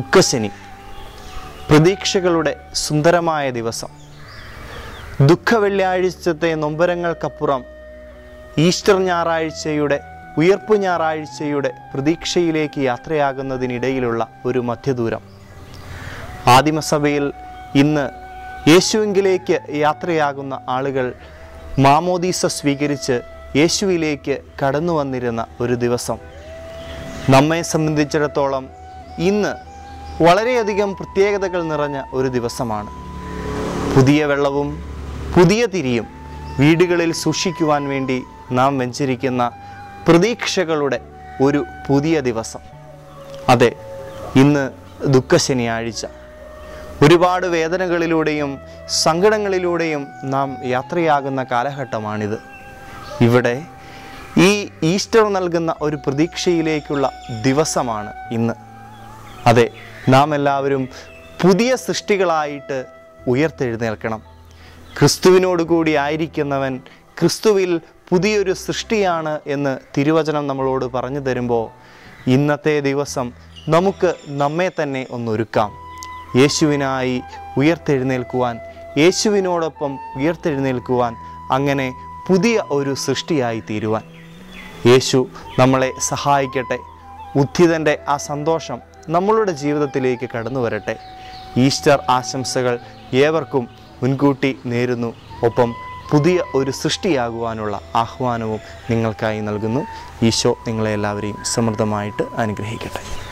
ദുഃഖശനി പ്രതീക്ഷകളുടെ സുന്ദരമായ ദിവസം ദുഃഖ വെള്ളിയാഴ്ചത്തെ നൊമ്പരങ്ങൾക്കപ്പുറം ഈസ്റ്റർ ഞായറാഴ്ചയുടെ ഉയർപ്പ് ഞായറാഴ്ചയുടെ പ്രതീക്ഷയിലേക്ക് യാത്രയാകുന്നതിനിടയിലുള്ള ഒരു മധ്യദൂരം ആദിമസഭയിൽ ഇന്ന് യേശുവിങ്കിലേക്ക് യാത്രയാകുന്ന ആളുകൾ മാമോദീസ സ്വീകരിച്ച് യേശുവിലേക്ക് കടന്നു വന്നിരുന്ന ഒരു ദിവസം നമ്മെ സംബന്ധിച്ചിടത്തോളം ഇന്ന് വളരെയധികം പ്രത്യേകതകൾ നിറഞ്ഞ ഒരു ദിവസമാണ് പുതിയ വെള്ളവും പുതിയ തിരിയും വീടുകളിൽ സൂക്ഷിക്കുവാൻ വേണ്ടി നാം വെഞ്ചരിക്കുന്ന പ്രതീക്ഷകളുടെ ഒരു പുതിയ ദിവസം അതെ ഇന്ന് ദുഃഖശനിയാഴ്ച ഒരുപാട് വേദനകളിലൂടെയും സങ്കടങ്ങളിലൂടെയും നാം യാത്രയാകുന്ന കാലഘട്ടമാണിത് ഇവിടെ ഈ ഈസ്റ്റർ നൽകുന്ന ഒരു പ്രതീക്ഷയിലേക്കുള്ള ദിവസമാണ് ഇന്ന് അതെ നാം എല്ലാവരും പുതിയ സൃഷ്ടികളായിട്ട് ഉയർത്തെഴുന്നേൽക്കണം ക്രിസ്തുവിനോട് കൂടി ആയിരിക്കുന്നവൻ ക്രിസ്തുവിൽ പുതിയൊരു സൃഷ്ടിയാണ് എന്ന് തിരുവചനം നമ്മളോട് പറഞ്ഞു തരുമ്പോൾ ഇന്നത്തെ ദിവസം നമുക്ക് നമ്മെ തന്നെ ഒന്നൊരുക്കാം യേശുവിനായി ഉയർത്തെഴുന്നേൽക്കുവാൻ യേശുവിനോടൊപ്പം ഉയർത്തെഴുന്നേൽക്കുവാൻ അങ്ങനെ പുതിയ ഒരു സൃഷ്ടിയായി തീരുവാൻ യേശു നമ്മളെ സഹായിക്കട്ടെ ഉദ്ധിതൻ്റെ ആ സന്തോഷം നമ്മളുടെ ജീവിതത്തിലേക്ക് കടന്നു വരട്ടെ ഈസ്റ്റർ ആശംസകൾ ഏവർക്കും മുൻകൂട്ടി നേരുന്നു ഒപ്പം പുതിയ ഒരു സൃഷ്ടിയാകുവാനുള്ള ആഹ്വാനവും നിങ്ങൾക്കായി നൽകുന്നു ഈശോ നിങ്ങളെ എല്ലാവരെയും സമൃദ്ധമായിട്ട് അനുഗ്രഹിക്കട്ടെ